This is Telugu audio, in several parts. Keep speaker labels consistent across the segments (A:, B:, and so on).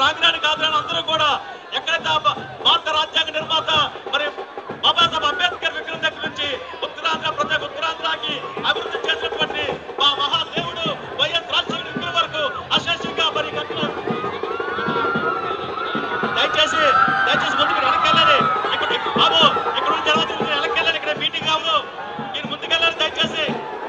A: ఆంగ్లాన్ని కాదని అందరూ కూడా ఎక్కడైతే ఆ భా- భారత రాజ్యాంగ నిర్మాత మరి బాబాసాహెబ్ అంబేద్కర్ విగ్రహం దగ్గర నుంచి ఉత్తరాంధ్ర ప్రజలకు ఉత్తరాంధ్రకి అభివృద్ధి చేసినటువంటి మా మహాదేవుడు వైఎస్ రాజశేఖర విగ్రహం వరకు అశేషంగా మరి కట్టిన దయచేసి దయచేసి ముందుకు వెనకెళ్ళాలి ఇక్కడ బాబు ఇక్కడ నుంచి ఎలా తిరుగుతుంది వెనకెళ్ళాలి ఇక్కడ మీటింగ్ కావు మీరు ముందుకెళ్ళాలి దయచేసి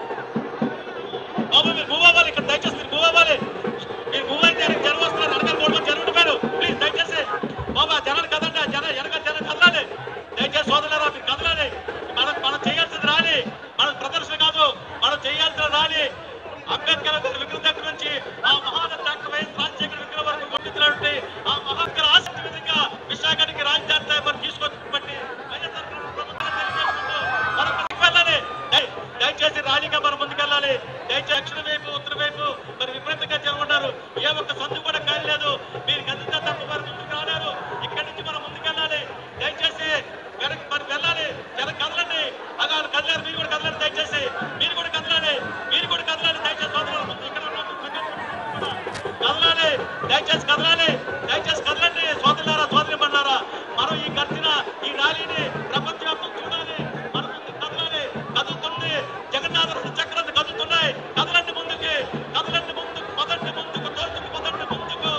A: బాబు మీరు మూవ్ అవ్వాలి ఇక్కడ దయచేసి మీరు మూవ్ అవ్వాలి మీరు మూవ్ అయితే వెనక జనం వస్తున్నారు వెనకాల మూడు మంది జనం ఉండిపోయారు ప్లీజ్ దయచేసి బాబా జనాలు కదండి ఆ జన వెనక జనం కదలాలి దయచేసి సోదరులారా మీరు కదలాలి మనం మనం చేయాల్సింది రాలి మన ప్రదర్శన కాదు మనం చేయాల్సిన రాలి అంబేద్కర్ గారి విగ్రహం దగ్గర నుంచి ఆ మహానత డాక్టర్ వైఎస్ రాజశేఖర విగ్రహం వరకు కొట్టించినటువంటి ఆ మహాత్మర ఆసక్తి విధంగా విశాఖకి రాజధాని మనం తీసుకొచ్చినటువంటి వైఎస్ఆర్ ప్రభుత్వాన్ని తెలియజేసుకుంటూ మనం ముందుకు వెళ్ళాలి దయ- దయచేసి ర్యాలీగా మనం ముందుకెళ్ళాలి దయచేసి దక్షిణ వైపు ఉత్తర వైపు మరి విపరీతంగా జనం ఉన్నారు ఏ ఒక్క సందు కూడా ఖాళీ లేదు మీరు గదింతా తప్ప మరి ముందుకు రాలేరు ఇక్కడి నుంచి మనం ముందుకెళ్ళాలి దయచేసి వెనక్కి మరి వెళ్ళాలి జనం కదలండి అలా కదలారు మీరు కూడా కదలండి దయచేసి మీరు కూడా కదలాలి మీరు కూడా కదలాలి దయచేసి సోదరులు ముందు ఇక్కడ ఉన్న కదలాలి దయచేసి కదలాలి దయచేసి కదలండి సోదరులారా సోదరి మన్నారా మనం ఈ గడిచిన ఈ ర్యాలీని ప్రపంచవ్యాప్తం చూడాలి మనం ముందుకు కదలాలి కదులుతుంది జగన్నాథ రథ చక్రాలు కదులుతున్నాయి కదలండి ముందుకి కదలండి ముందుకు పదండి ముందుకు తోచుకు పదండి ముందుకు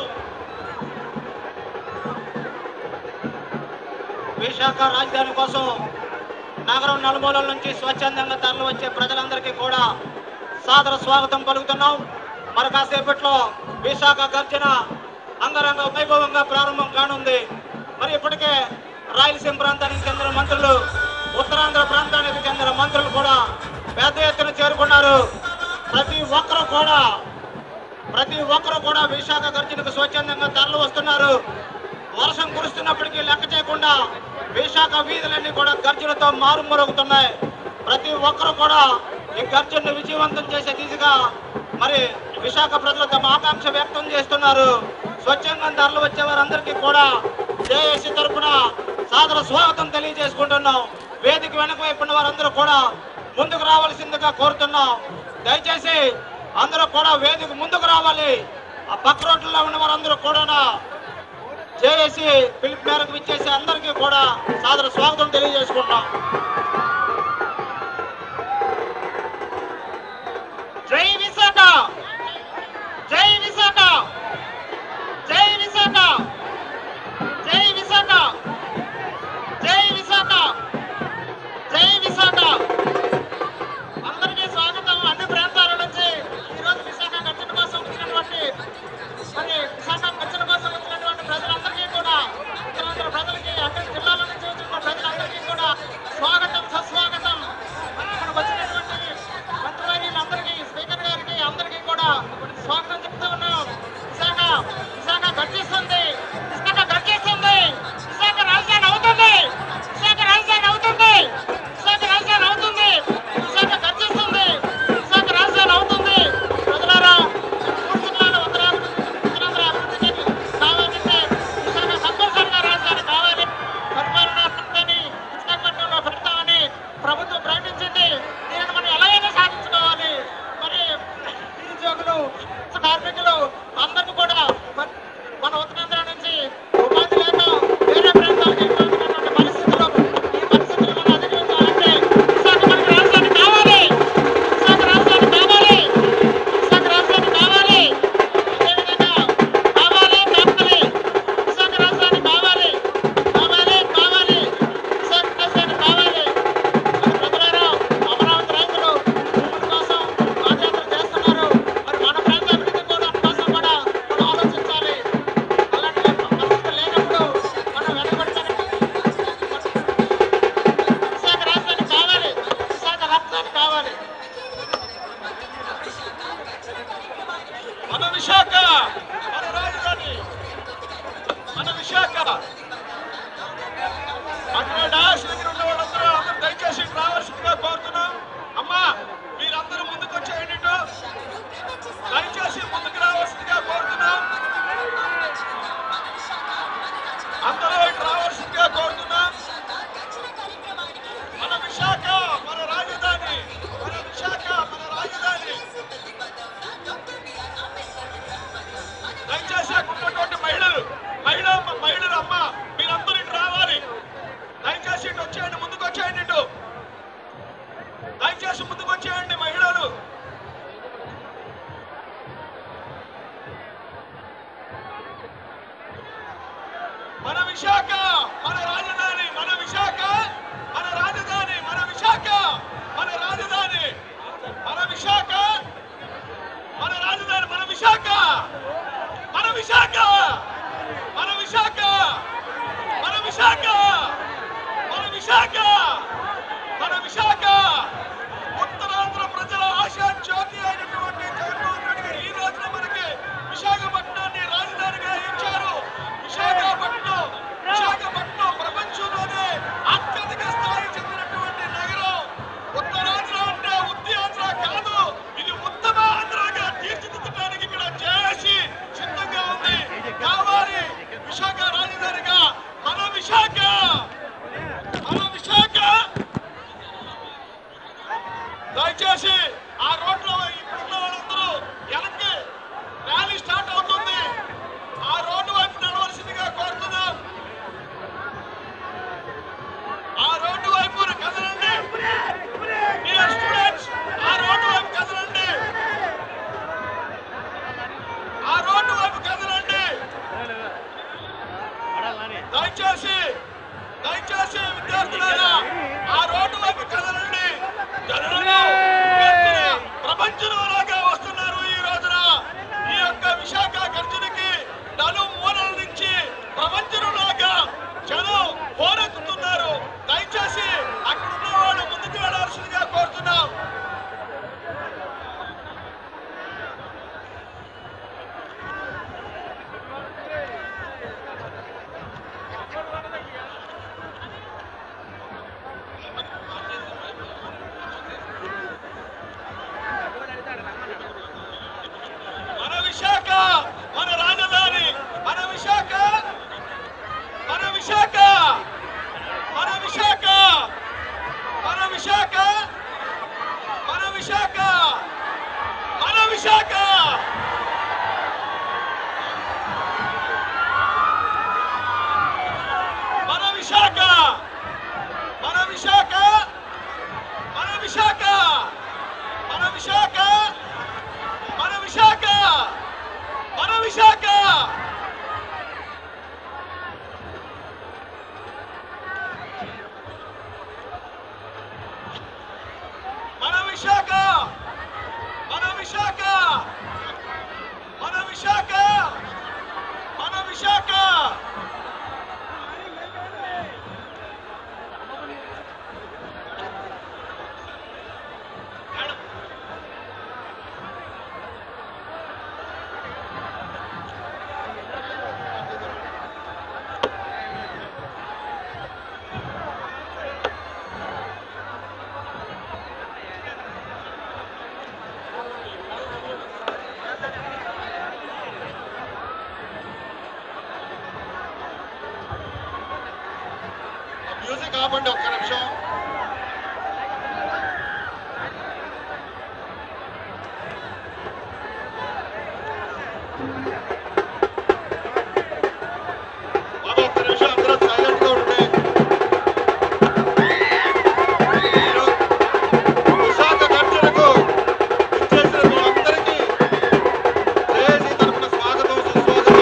B: విశాఖ రాజధాని కోసం నగరం నలుమూలల నుంచి స్వచ్ఛందంగా తరలి వచ్చే ప్రజలందరికీ కూడా సాదర స్వాగతం పలుకుతున్నాం మరి కాసేపట్లో విశాఖ గర్జన అంగరంగ వైభవంగా ప్రారంభం కానుంది మరి ఇప్పటికే రాయలసీమ ప్రాంతానికి చెందిన మంత్రులు ఉత్తరాంధ్ర ప్రాంతానికి చెందిన మంత్రులు కూడా పెద్ద ఎత్తున చేరుకున్నారు ప్రతి ఒక్కరూ కూడా ప్రతి ఒక్కరూ కూడా విశాఖ గర్జనకు స్వచ్ఛందంగా తరలి వస్తున్నారు వర్షం కురుస్తున్నప్పటికీ లెక్క చేయకుండా విశాఖ వీధులన్నీ కూడా గర్జనతో మారుమరుగుతున్నాయి ప్రతి ఒక్కరూ కూడా ఈ గర్జనను విజయవంతం చేసే దిశగా మరి విశాఖ ప్రజలు తమ ఆకాంక్ష వ్యక్తం చేస్తున్నారు స్వచ్ఛంగా ధరలు వచ్చే వారందరికీ కూడా జేఏసీ తరపున సాదర స్వాగతం తెలియజేసుకుంటున్నాం వేదిక వెనక వైపు ఉన్న వారందరూ కూడా ముందుకు రావాల్సిందిగా కోరుతున్నాం దయచేసి అందరూ కూడా వేదిక ముందుకు రావాలి ఆ పక్క రోడ్లలో ఉన్న వారందరూ కూడా జేఏసీ పిలుపు మేరకు ఇచ్చేసి అందరికీ కూడా సాదర స్వాగతం తెలియజేసుకుంటున్నాం జై విశాఖ జై విశాఖ జై విశాఖ జై విశాఖ జై విశాఖ జై విశాఖ అందరికీ స్వాగతం అన్ని ప్రాంతాల నుంచి ఈరోజు విశాఖ గర్జన కోసం వచ్చినటువంటి మరి విశాఖ గర్జన కోసం వచ్చినటువంటి ప్రజలందరికీ కూడా ఉత్తరాంధ్ర ప్రజలకి అన్ని జిల్లాల నుంచి వచ్చిన ప్రజలందరికీ కూడా స్వాగతం సస్వాగతం ఇక్కడ వచ్చినటువంటి మంత్రివర్యులందరికీ స్పీకర్ గారికి అందరికీ కూడా స్వాగతం చెప్తూ ఉన్నాం విశాఖ విశాఖ గర్జిస్తుంది విశాఖ గర్జిస్తుంది విశాఖ రాజధాని అవుతుంది విశాఖ రాజధాని అవుతుంది విశాఖ రాజధాని అవుతుంది విశాఖ గర్జిస్తుంది విశాఖ రాజధాని అవుతుంది ప్రజలారా మూడు జిల్లాల ఉత్తరాంధ్ర ఉత్తరాంధ్ర అభివృద్ధికి కావాలంటే విశాఖ సంతోషంగా రాజధాని కావాలి పరిపాలనా సంస్థని విశాఖపట్నంలో పెడతామని ప్రభుత్వం ప్రకటించింది దీనిని మనం ఎలాగైనా సాధించుకోవాలి మరి నిరుద్యోగులు కార్మికులు అందరికీ కూడా మన- మన ఉత్తరాంధ్ర నుంచి ఉపాధి లేక వేరే ప్రాంతాలకు వెళ్ళిపోతున్నటువంటి పరిస్థితులు ఈ పరిస్థితులు మనం అధిగమించాలంటే విశాఖ మనకి రాజధాని కావాలి విశాఖ రాజధాని కావాలి విశాఖ రాజధాని కావాలి అదేవిధంగా కావాలి కావాలి విశాఖ రాజధాని కావాలి కావాలి కావాలి విశాఖ రాజధాని కావాలి మరి ప్రజలారా అమరావతి రైతులు భూముల కోసం పాదయాత్ర చేస్తున్నారు మరి మన ప్రాంత అభివృద్ధి కూడా కోసం కూడా మనం ఆలోచించాలి అలాంటి పరిస్థితులు లేనప్పుడు మనం వెనకబడతానికి విశాఖ రాజధాని కావాలి విశాఖ రాజధాని కావాలి
A: మన విశాఖ మన రాజధాని మన విశాఖ అక్కడ డాష్ దగ్గర ఉన్న వాళ్ళందరూ అందరూ దయచేసి ఇటు రావాల్సిందిగా కోరుతున్నాం అమ్మా మీరందరూ ముందుకు వచ్చేయండి ఇటు. దయచేసి ముందుకు రావాల్సిందిగా కోరుతున్నాం అందరూ ఇటు రావాల్సిందిగా కోరుతున్నాం మన విశాఖ మన రాజధాని మన విశాఖ మన రాజధాని దయచేసి అక్కడ ఉన్నటువంటి మహిళలు మన విశాఖ మన రాజధాని మన విశాఖ మన రాజధాని మన విశాఖ మన రాజధాని మన విశాఖ మన రాజధాని మన విశాఖ మన విశాఖ మన విశాఖ మన విశాఖ మన విశాఖ మన విశాఖ ఉత్తరాంధ్ర ప్రజల ఆశా జ్యోతి అయినటువంటి జగన్మోహన్ రెడ్డి గారు ఈ రోజున మనకి విశాఖపట్నాన్ని రాజధానిగా ఇచ్చారు విశాఖపట్నం విశాఖపట్నం ప్రపంచంలోనే అత్యధిక స్థాయి చెందినటువంటి నగరం ఉత్తరాంధ్ర అంటే ఉత్తరాంధ్ర కాదు ఇది ఉత్తమ ఆంధ్రగా తీర్చిదిద్దడానికి ఇక్కడ చేసి సిద్ధంగా ఉంది కావాలి విశాఖ రాజధానిగా మన విశాఖ మన విశాఖ దయచేసి ఆ రోడ్లో ఇప్పుడున్న వాళ్ళందరూ వెనక్కి ర్యాలీ స్టార్ట్ అవుతుంది ఆ రోడ్డు వైపు నడవలసిందిగా కోరుతున్నాం ఆ రోడ్డు వైపు కదలండి డియర్ స్టూడెంట్స్ ఆ రోడ్డు వైపు కదలండి ఆ రోడ్డు వైపు కదలండి దయచేసి దయచేసి విద్యార్థులారా ఆ రోడ్డు వైపు కదలండి జనులను ఎత్తున ప్రపంచంలోగా వస్తున్నారు ఈ రోజున ఈ యొక్క విశాఖ గర్జనకి నలు మూలల నుంచి ప్రపంచంలోగా జనం పోరెత్తుతున్నారు దయచేసి అక్కడ ఉన్న వాళ్ళు ముందుకు వెళ్ళాల్సిందిగా కోరుతున్నాం మన విశాఖ మన రాజధాని మన విశాఖ మన విశాఖ మన విశాఖ మన విశాఖ మన విశాఖ మన విశాఖ మన విశాఖ మన విశాఖ మన విశాఖ మన విశాఖ మన విశాఖ మన విశాఖ మన విశాఖ మన విశాఖ మన విశాఖ మన విశాఖ మ్యూజిక్ ఆపండి ఒక్క నిమిషం బాబు, ఒక్క నిమిషం అందరూ silent గా ఉండండి. మీరు విశాఖ గర్జనకు ఇచ్చేసిన మీ అందరికీ జేఏసీ తరపున స్వాగతం సుస్వాగతం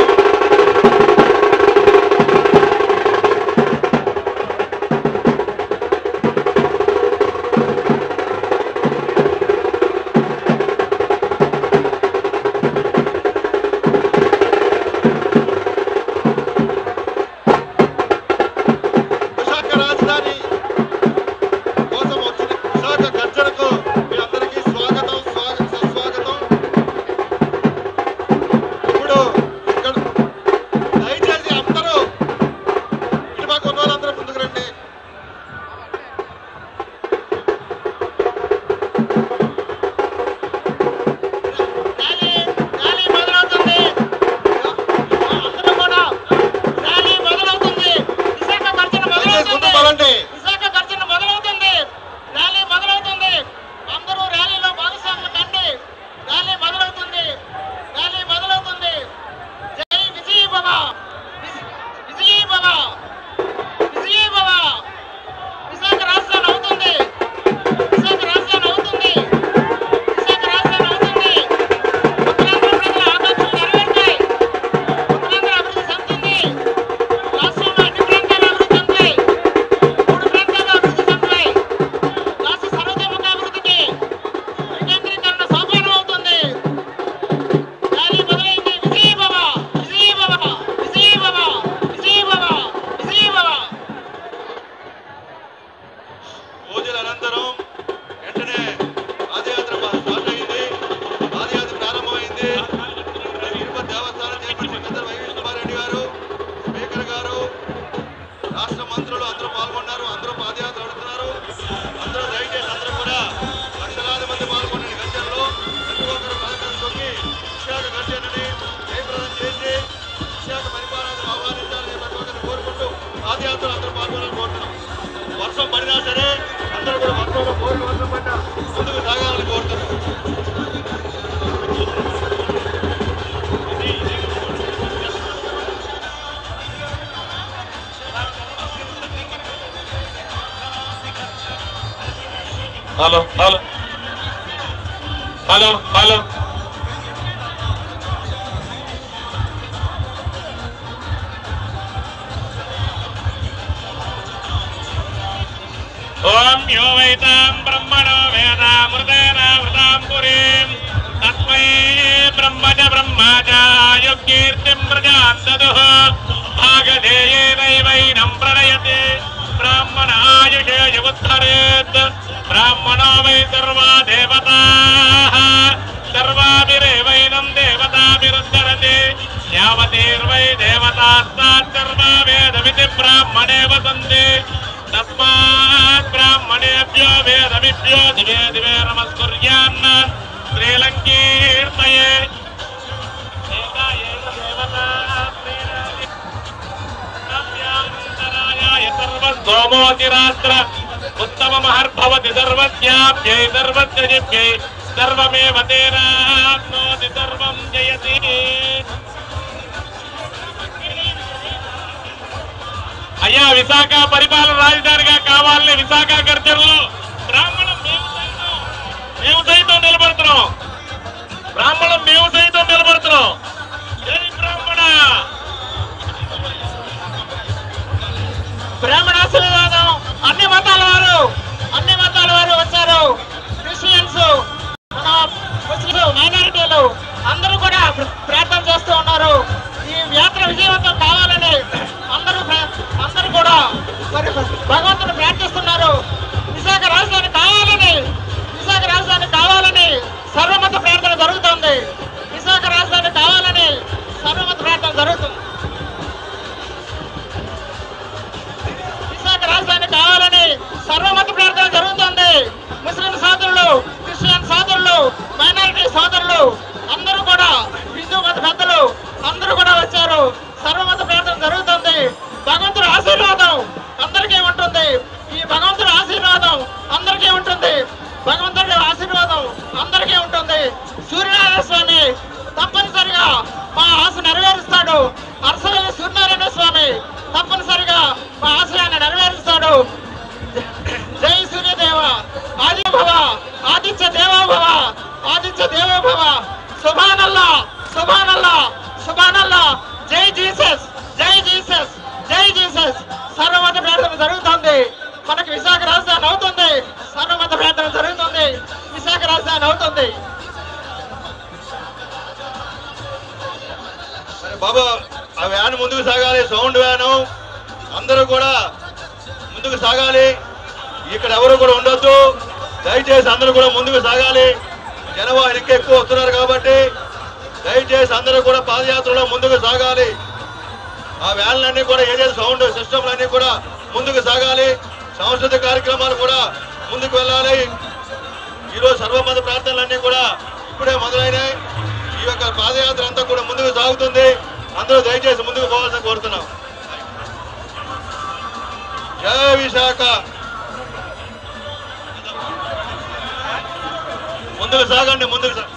C: గారు స్పీకర్ గారు రాష్ట్ర మంత్రులు అందరూ పాల్గొన్నారు అందరూ పాదయాత్ర నడుపుతున్నారు అందరూ దయచేసి అందరూ కూడా లక్షలాది మంది పాల్గొన్న ఈ గర్జనలో ప్రతి ఒక్కరు పథకం తొక్కి విశాఖ గర్జనని జయప్రదం చేసి విశాఖ పరిపాలనను ఆహ్వానించాలని ప్రతి ఒక్కరిని కోరుకుంటూ పాదయాత్రలు అందరూ పాల్గొనాలని కోరుతున్నాం వర్షం పడినా సరే అందరూ కూడా వర్షంలో కోరిక వర్షం పడ్డా ముందుకు సాగాలని కోరుతున్నాం
A: హలో హలో హలో హలో ఓం యో వైతాం బ్రహ్మణో వేదామృతేన వృతాం పురీం తస్మై బ్రహ్మ చ బ్రహ్మ చ యుకీర్తిం ప్రజాం దదుః భాగధేయేనైవైనం ప్రణయతే బ్రాహ్మణ ఆయుషే యుగుత్తరేత్ బ్రాహ్మణో వై సర్వా దేవతాః సర్వాభిరేవైనం దేవతాభిరుద్ధరతి యావతీర్వై దేవతాస్తాత్ సర్వా వేదమితి బ్రాహ్మణే వసంతి తస్మాత్ బ్రాహ్మణేభ్యో వేదమిభ్యో దివే దివే నమస్కుర్యాన్న శ్రీలంకీర్తయే ఏకా ఏక దేవతా శ్రీరాజి నవ్యాంతరాయాయ సర్వస్తోమోతిరాత్ర ఉత్తమమహర్భవతి సర్వస్యాభ్యై సర్వస్యజిభ్యై సర్వమేవ తేనాప్నోతి సర్వం జయతి అయ్యా విశాఖ పరిపాలన రాజధానిగా కావాలని విశాఖ గర్జనలో బ్రాహ్మణం మేము సైతం మేము సైతం నిలబడుతున్నాం బ్రాహ్మణం మేము సైతం నిలబడుతున్నాం జై బ్రాహ్మణ
B: బ్రాహ్మణ ఆశీర్వాదం అన్ని మతాల వారు అన్ని మతాల వారు వచ్చారు క్రిస్టియన్స్ మన ముస్లింలు మైనారిటీలు అందరూ కూడా ప్ర- ప్రార్థన చేస్తూ ఉన్నారు ఈ యాత్ర విజయవంతం కావాలని అందరూ ప్ర- అందరూ కూడా మరి భగవంతుని ప్రార్థిస్తున్నారు విశాఖ రాజధాని కావాలని విశాఖ రాజధాని కావాలని సర్వమత ప్రార్థన జరుగుతుంది విశాఖ రాజధాని కావాలని సర్వమత ప్రార్థన జరుగుతుంది విశాఖ రాజధాని కావాలని సర్వమత ప్రార్థన జరుగుతుంది ముస్లిం సోదరులు క్రిస్టియన్ సోదరులు మైనారిటీ సోదరులు అందరూ కూడా హిందూ మత పెద్దలు అందరూ కూడా వచ్చారు సర్వమత ప్రార్థన జరుగుతుంది భగవంతుడి ఆశీర్వాదం అందరికీ ఉంటుంది ఈ భగవంతుడి ఆశీర్వాదం అందరికీ ఉంటుంది భగవంతుడి ఆశీర్వాదం అందరికీ ఉంటుంది సూర్యనారాయణ స్వామి తప్పనిసరిగా మా ఆశ నెరవేరుస్తాడు అరసవల్లి సూర్యనారాయణ స్వామి తప్పనిసరిగా మా ఆశయాన్ని నెరవేరుస్తాడు జై సూర్యదేవ ఆది భవ ఆదిత్య దేవోభవ ఆదిత్య దేవోభవ సుభానల్లా సుభానల్లా సుభానల్లా జై జీసస్ జై జీసస్ జై జీసస్ సర్వమత ప్రార్థన జరుగుతుంది మనకి విశాఖ రాజధాని అవుతుంది సర్వమత ప్రార్థన జరుగుతుంది విశాఖ రాజధాని అవుతుంది
C: మరి బాబా ఆ వ్యాన్ ముందుకు సాగాలి సౌండ్ వ్యాను అందరూ కూడా ముందుకు సాగాలి ఇక్కడ ఎవరు కూడా ఉండొద్దు దయచేసి అందరూ కూడా ముందుకు సాగాలి జనవాహి ఇంకా ఎక్కువ వస్తున్నారు కాబట్టి దయచేసి అందరూ కూడా పాదయాత్రలో ముందుకు సాగాలి ఆ వ్యాన్లన్నీ కూడా ఏదైతే సౌండ్ సిస్టమ్లన్నీ కూడా ముందుకు సాగాలి సాంస్కృతిక కార్యక్రమాలు కూడా ముందుకు వెళ్ళాలి ఈరోజు సర్వమత ప్రార్థనలన్నీ కూడా ఇప్పుడే మొదలైనాయి ఈ యొక్క పాదయాత్ర అంతా కూడా ముందుకు సాగుతుంది అందరూ దయచేసి ముందుకు పోవాల్సిన కోరుతున్నాం జయ విశాఖ ముందుకు సాగండి ముందుకు సా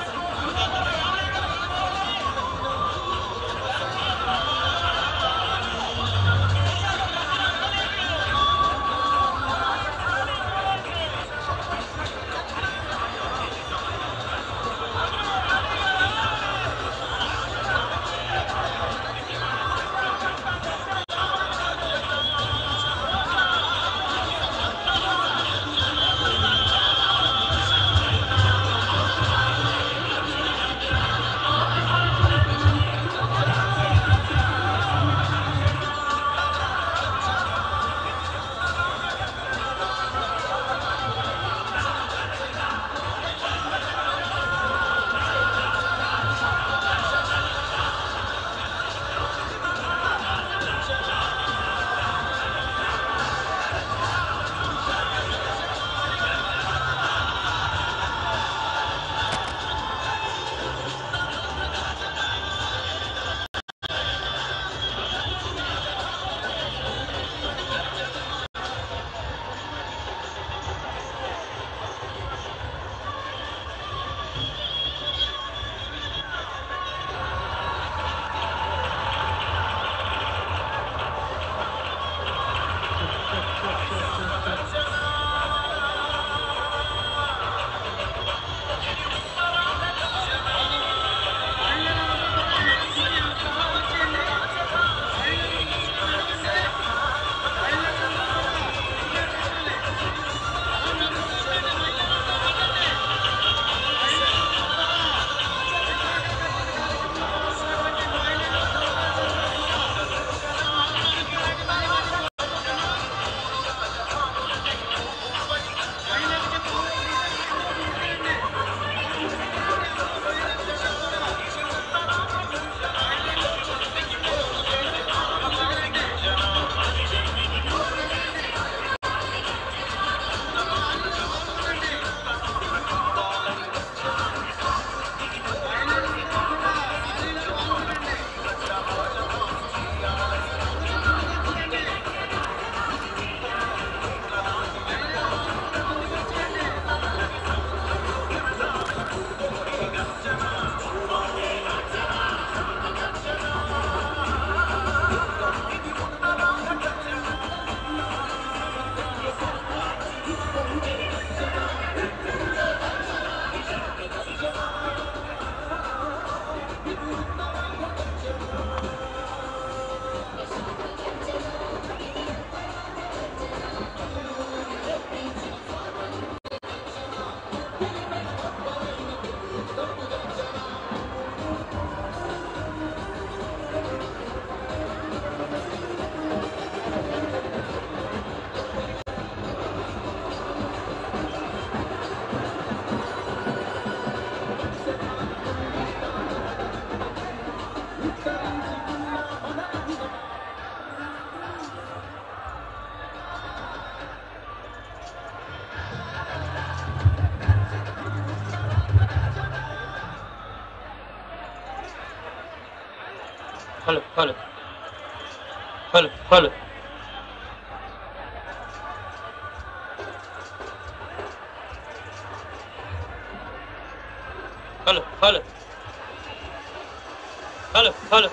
D: hello hello hello hello hello hello hello hello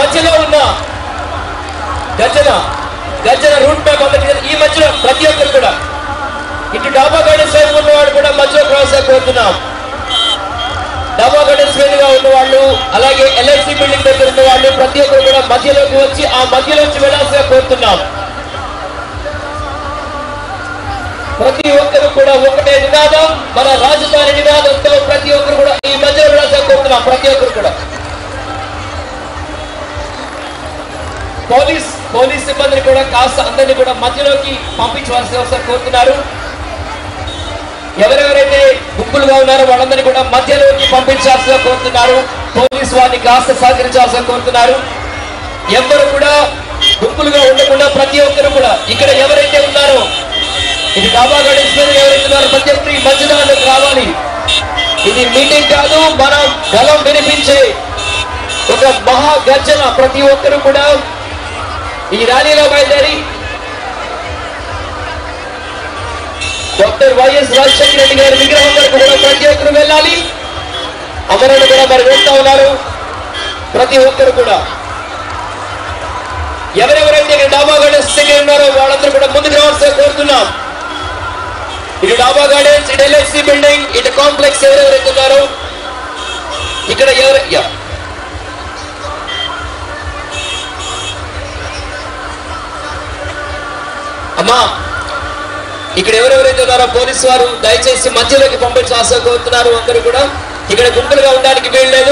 E: మధ్యలో ఉన్న గర్జన గర్జన రూట్ మ్యాప్ అందరికీ ఈ మధ్యలో ప్రతి ఒక్కరు కూడా ఇటు డాబా గార్డెన్స్ వైపు ఉన్నవాడు కూడా మధ్యలో క్రాస్ అయిపోతున్నాం డాబా గార్డెన్స్ మీదుగా ఉన్నవాళ్ళు అలాగే ఎల్ఐసి బిల్డింగ్ దగ్గర ఉన్న వాళ్ళు ప్రతి ఒక్కరు కూడా మధ్యలోకి వచ్చి ఆ మధ్యలోంచి వెళ్ళాల్సిగా కోరుతున్నాం ప్రతి ఒక్కరు కూడా ఒకటే నినాదం మన రాజధాని నినాదంతో ప్రతి ఒక్కరు కూడా ఈ మధ్యలో వెళ్ళాల్సిగా కోరుతున్నాం ప్రతి ఒక్కరు కూడా పోలీస్ పోలీస్ సిబ్బందిని కూడా కాస్త అందరినీ కూడా మధ్యలోకి పంపించవలసి ఒకసారి కోరుతున్నారు ఎవరెవరైతే గుంపులుగా ఉన్నారో వాళ్ళందరినీ కూడా మధ్యలోకి పంపించాల్సిగా కోరుతున్నారు పోలీస్ వారిని కాస్త సహకరించాల్సిగా కోరుతున్నారు ఎవరు కూడా గుంపులుగా ఉండకుండా ప్రతి ఒక్కరు కూడా ఇక్కడ ఎవరైతే ఉన్నారో ఇది డాబా గార్డెన్స్ మీద ఎవరైతే ఉన్నారో ప్రతి ఒక్కరు ఈ మధ్యదారులకు రావాలి ఇది మీటింగ్ కాదు మనం గలం వినిపించే ఒక మహా గర్జన ప్రతి ఒక్కరు కూడా ఈ ర్యాలీలో బయలుదేరి డాక్టర్ వైఎస్ రాజశేఖర రెడ్డి గారి విగ్రహం వరకు కూడా ప్రతి ఒక్కరు వెళ్ళాలి అమరులు కూడా మరి వెళ్తా ఉన్నారు ప్రతి ఒక్కరు కూడా ఎవరెవరైతే ఇక్కడ డాబా గార్డెన్స్ దగ్గర ఉన్నారో వాళ్ళందరూ కూడా ముందుకు రావాల్సిన కోరుతున్నాం ఇటు డాబా గార్డెన్స్ ఇటు ఎల్ఐసి బిల్డింగ్ ఇటు కాంప్లెక్స్ ఎవరెవరైతే ఉన్నారో ఇక్కడ ఎవరు యా అమ్మా ఇక్కడ ఎవరెవరైతే ఉన్నారో పోలీసు వారు దయచేసి మధ్యలోకి పంపించాల్సి కోరుతున్నారు అందరూ కూడా ఇక్కడ గుంపులుగా ఉండడానికి వీల్లేదు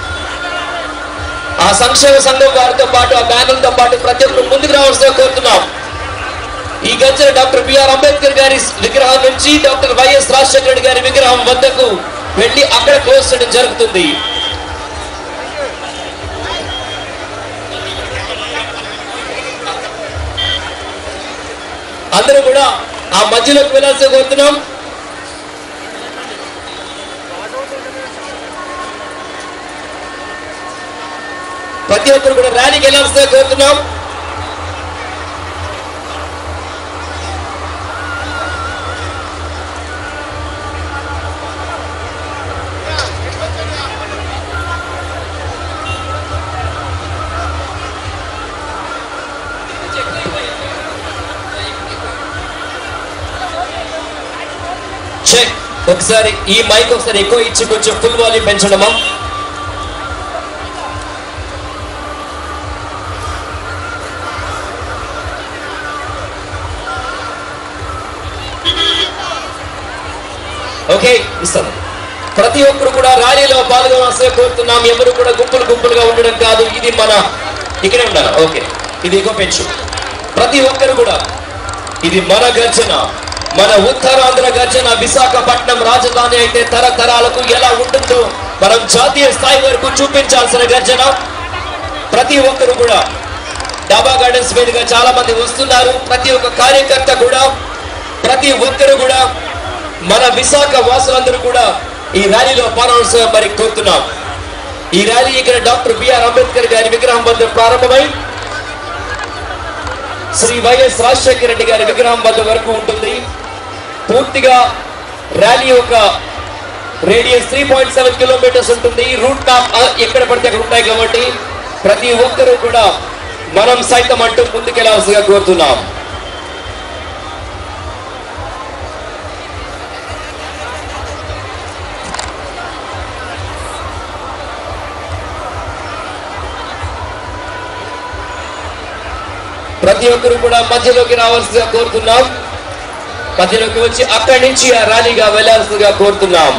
E: ఆ సంక్షేమ సంఘం వారితో పాటు ఆ బ్యానర్తో పాటు ప్రతి ఒక్కరు ముందుకు రావాల్సిందిగా కోరుతున్నాం ఈ గంజల డాక్టర్ బిఆర్ అంబేద్కర్ గారి విగ్రహం నుంచి డాక్టర్ వైఎస్ రాజశేఖర రెడ్డి గారి విగ్రహం వద్దకు వెళ్ళి అక్కడ క్లోజ్ చేయడం జరుగుతుంది అందరూ కూడా ఆ మధ్యలోకి వెళ్ళాల్సి కోరుతున్నాం ప్రతి ఒక్కరు కూడా ర్యాలీకి వెళ్ళాల్సిందిగా కోరుతున్నాం చెక్ ఒకసారి ఈ మైక్ ఒకసారి ఎక్కువ ఇచ్చి కొంచెం ఫుల్ వాల్యూమ్ పెంచడమా ఓకే ఇస్తాను ప్రతి ఒక్కరు కూడా ర్యాలీలో పాల్గొనాల్సిన కోరుతున్నాం ఎవరు కూడా గుంపులు గుంపులుగా ఉండడం కాదు ఇది మన ఇక్కడే ఉండాలి ఓకే ఇది ఎక్కువ పెంచు ప్రతి ఒక్కరు కూడా ఇది మన గర్జన మన ఉత్తరాంధ్ర గర్జన విశాఖపట్నం రాజధాని అయితే తరతరాలకు ఎలా ఉంటుందో మనం జాతీయ స్థాయి వరకు చూపించాల్సిన గర్జన ప్రతి ఒక్కరు కూడా డాబా గార్డెన్స్ మీదుగా చాలా మంది వస్తున్నారు ప్రతి ఒక్క కార్యకర్త కూడా ప్రతి ఒక్కరు కూడా మన విశాఖ వాసులందరూ కూడా ఈ ర్యాలీలో పాల్గొనవలసిన మరి కోరుతున్నాం ఈ ర్యాలీ ఇక్కడ డాక్టర్ బిఆర్ అంబేద్కర్ గారి విగ్రహం వద్ద ప్రారంభమై శ్రీ వైఎస్ రాజశేఖర రెడ్డి గారి విగ్రహం వద్ద వరకు ఉంటుంది పూర్తిగా ర్యాలీ ఒక radius three point seven kilometres ఉంటుంది రూట్ మ్యాప్ ఎక్కడ పడితే అక్కడ ఉంటాయి కాబట్టి ప్రతి ఒక్కరూ కూడా మనం సైతం అంటూ ముందుకెళ్లాల్సిగా కోరుతున్నాం ప్రతి ఒక్కరు కూడా మధ్యలోకి రావాల్సిందిగా కోరుతున్నాం మధ్యలోకి వచ్చి అక్కడి నుంచి ఆ ర్యాలీగా వెళ్లాల్సిందిగా కోరుతున్నాం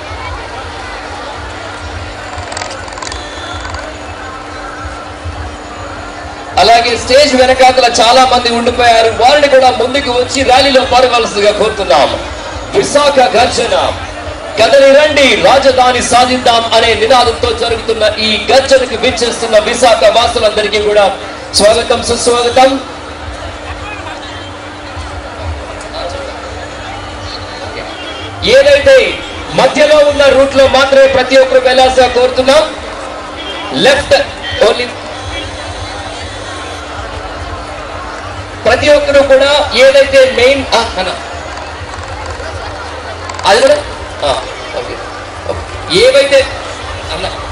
E: అలాగే స్టేజ్ వెనకాతల చాలా మంది ఉండిపోయారు వారిని కూడా ముందుకు వచ్చి ర్యాలీలో పాల్గొవలసిందిగా కోరుతున్నాం విశాఖ గర్జన కదలి రండి రాజధాని సాధిద్దాం అనే నినాదంతో జరుగుతున్న ఈ గర్జనకు విచ్చేస్తున్న విశాఖ వాసులందరికీ కూడా స్వాగతం సుస్వాగతం ఏదైతే మధ్యలో ఉన్న రూట్ లో మాత్రమే ప్రతి ఒక్కరు వెళ్ళాల్సిగా కోరుతున్నాం లెఫ్ట్ ఓన్లీ ప్రతి ఒక్కరు కూడా ఏదైతే మెయిన్ అన్న అది కూడా ఆ, ఓకే ఓకే. ఏవైతే అన్న